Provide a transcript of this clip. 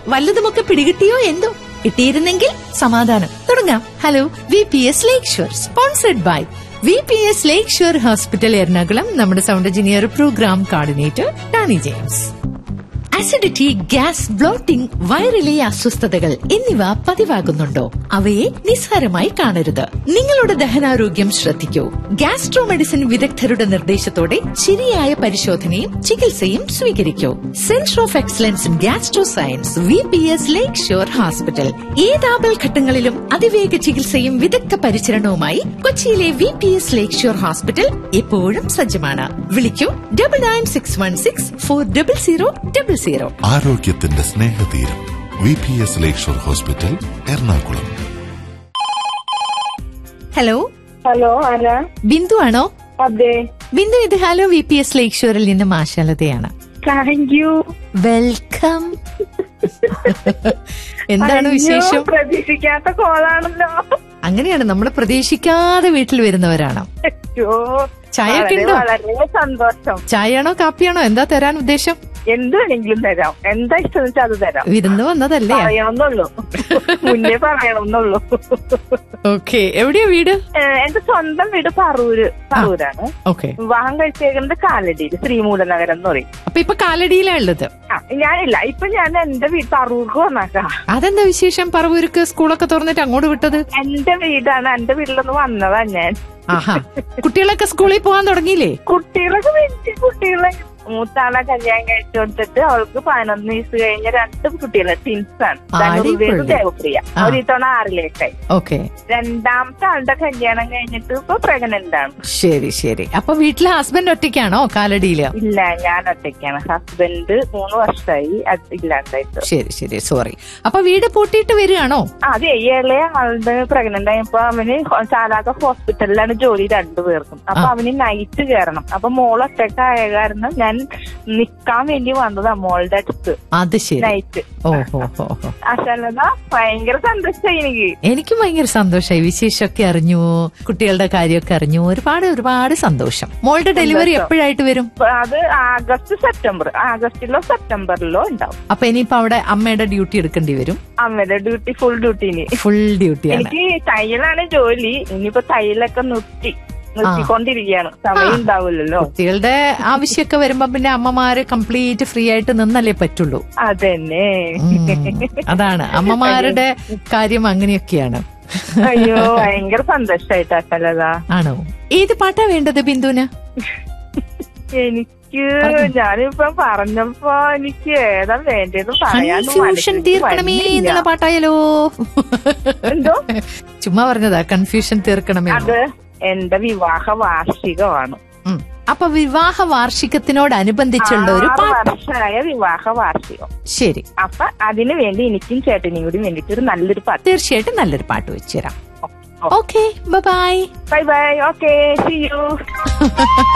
വല്ലതുമൊക്കെ പിടികിട്ടിയോ എന്തോ കിട്ടിയിരുന്നെങ്കിൽ സമാധാനം തുടങ്ങാം hello V P S lake shore sponsored by V P S lake shore hospital Ernakulam നമ്മുടെ sound engineer programme coordinator Tani James acidity gas bloating വയറിലെ അസ്വസ്ഥതകൾ എന്നിവ പതിവാകുന്നുണ്ടോ അവയെ നിസ്സാരമായി കാണരുത് നിങ്ങളുടെ ദഹനാരോഗ്യം ശ്രദ്ധിക്കൂ ഗ്യാസ്ട്രോ മെഡിസിൻ വിദഗ്ധരുടെ നിർദ്ദേശത്തോടെ ശരിയായ പരിശോധനയും ചികിത്സയും സ്വീകരിക്കൂ centre of excellence in gastro science V P S lake shore hospital ഏതാപൽ ഘട്ടങ്ങളിലും അതിവേഗ ചികിത്സയും വിദഗ്ധ പരിചരണവുമായി കൊച്ചിയിലെ V P S lake shore hospital എപ്പോഴും സജ്ജമാണ് വിളിക്കൂ double nine six one six four double zero double zero ആരോഗ്യത്തിന്റെ സ്നേഹതീരം V P S lakeshore hospital Ernakulam hello hello ആരാ ബിന്ദു ആണോ അതെ ബിന്ദു ഇത് hello V P S lake ഷോറിൽ നിന്ന് മാഷാലതയാണ് താങ്ക് യു വെൽക്കം എന്താണ് വിശേഷം പ്രതീക്ഷിക്കാത്ത കോളാണല്ലോ അങ്ങനെയാണ് നമ്മൾ പ്രതീക്ഷിക്കാതെ വീട്ടിൽ വരുന്നവരാണ് അയ്യോ, ചായയൊക്കെ വളരെ ഉണ്ടോ? വളരെ സന്തോഷം ചായയാണോ കാപ്പിയാണോ എന്താ തരാൻ ഉദ്ദേശം എന്ത് വേണമെങ്കിലും തരാം എന്താ ഇഷ്ടം വെച്ചാൽ അത് തരാം വിരുന്ന് വന്നതല്ലേ പറയണമെന്നുള്ളൂ മുന്നേ പറയണമെന്നുള്ളൂ ഓക്കെ എവിടെയാ വീട് ഏഹ്, എന്റെ സ്വന്തം വീട് പറൂര് പറൂരാണ് ഓക്കെ വിവാഹം കഴിച്ചേക്കുന്നത് കാലടിയിൽ ശ്രീമൂലനഗരം എന്ന് പറയും അപ്പൊ ഇപ്പൊ കാലടിയിലാ ഉള്ളത് ആ ഞാനില്ല ഇപ്പൊ ഞാൻ എന്റെ വീട് പറൂർക്ക് വന്നാക്കാം അതെന്താ വിശേഷം പറവൂർക്ക് സ്കൂളൊക്കെ തുറന്നിട്ട് അങ്ങോട്ട് വിട്ടത് എന്റെ വീടാണ് എന്റെ വീട്ടിലൊന്ന് വന്നതാ ഞാൻ ആഹാ കുട്ടികളൊക്കെ സ്കൂളിൽ പോകാൻ തുടങ്ങിയില്ലേ കുട്ടികളൊക്കെ വലിയ കുട്ടികളെ മൂത്താളെ കല്യാണം കഴിച്ചു കൊടുത്തിട്ട് അവൾക്ക് പതിനൊന്ന് വയസ്സ് കഴിഞ്ഞ രണ്ട് കുട്ടികളെ ട്വിൻസ് ആണ് അടിപൊളി. ധനുർവേദ് ദേവപ്രിയ ആ. ഒരു തവണ ആറിലേക്കായി ഓക്കെ രണ്ടാമത്തെ ആളുടെ കല്യാണം കഴിഞ്ഞിട്ട് ഇപ്പൊ പ്രഗ്നന്റ് ആണ് ശരി ശരി അപ്പൊ വീട്ടിലെ ഹസ്ബൻഡ് ഒറ്റയ്ക്കാണോ കാലടിയില് ഇല്ല ഞാൻ ഒറ്റയ്ക്കാണ് ഹസ്ബൻഡ് മൂന്ന് വർഷമായി അത് ഇല്ലാണ്ടായിട്ട് ശരി ശരി സോറി അപ്പൊ വീട് പൂട്ടിയിട്ട് വരികയാണോ ആ, അതെ ഈ ഇളയ ആളുടെ പ്രഗ്നന്റ് ആയപ്പോ അവന് ഹോ- ചാലാക ഹോസ്പിറ്റലിലാണ് ജോലി രണ്ടുപേർക്കും അപ്പൊ ആ. അവന് നൈറ്റ് കയറണം അപ്പൊ മോൾ ഒറ്റക്കായ കാരണം ഞാൻ നിക്കാൻ വേണ്ടി വന്നതാ മോളുടെ അടുത്ത് അത് ശരി നൈറ്റ് ഓ ഹോ ഹോ ഹോ അശലത ഭയങ്കര സന്തോഷമായി എനിക്ക് എനിക്കും ഭയങ്കര സന്തോഷമായി വിശേഷമൊക്കെ അറിഞ്ഞു കുട്ടികളുടെ കാര്യമൊക്കെ അറിഞ്ഞു ഒരുപാട് ഒരുപാട് സന്തോഷം മോളുടെ ഡെലിവറി സന്തോഷം. എപ്പോഴായിട്ട് വരും അപ്പൊ അത് ആഗസ്റ്റ് സെപ്റ്റംബർ ആഗസ്റ്റിലോ സെപ്റ്റംബറിലോ ഉണ്ടാവും അപ്പൊ ഇനിയിപ്പോ അവിടെ അമ്മയുടെ ഡ്യൂട്ടി എടുക്കേണ്ടി വരും അമ്മയുടെ ഡ്യൂട്ടി ഫുൾ ഡ്യൂട്ടിന് ഫുൾ ഡ്യൂട്ടിയാണ് എനിക്ക് തയ്യലാണ് ജോലി ഇനിയിപ്പോ തയ്യലൊക്കെ നിർത്തി നിർത്തിക്കൊണ്ടിരിക്കുകയാണ് സമയം ഉണ്ടാവില്ലല്ലോ കുട്ടികളുടെ ആവശ്യമൊക്കെ വരുമ്പോ പിന്നെ അമ്മമാര് കംപ്ലീറ്റ് ഫ്രീ ആയിട്ട് നിന്നല്ലേ പറ്റുള്ളൂ അതന്നെ ഉം. അതാണ് അമ്മമാരുടെ കാര്യം അങ്ങനെയൊക്കെയാണ് അയ്യോ ഭയങ്കര സന്തോഷായിട്ടാ അശലത ആണോ ഏത് പാട്ടാ വേണ്ടത് ബിന്ദുവിന് എനിക്ക് ഞാനിപ്പോ പറഞ്ഞപ്പോ എനിക്ക് ഏതാ വേണ്ടത് പറയാൻ കൺഫ്യൂഷൻ തീർക്കണമേ എന്നുള്ള പാട്ടായാലോ എന്തോ ചുമ്മാ പറഞ്ഞതാ കൺഫ്യൂഷൻ തീർക്കണമേ അത് എന്റെ വിവാഹ വാർഷികമാണ് ഉം. അപ്പൊ വിവാഹ വാർഷികത്തിനോടനുബന്ധിച്ചുള്ള ഒരു ആറ് പാട്ട് വർഷമായ വിവാഹ വാർഷികം ശരി അപ്പൊ അതിനു വേണ്ടി എനിക്കും ചേട്ടനും കൂടി വേണ്ടിട്ട് ഒരു നല്ലൊരു പാട്ട് തീർച്ചയായിട്ടും നല്ലൊരു പാട്ട് വെച്ചുതരാം okay bye bye bye okay see U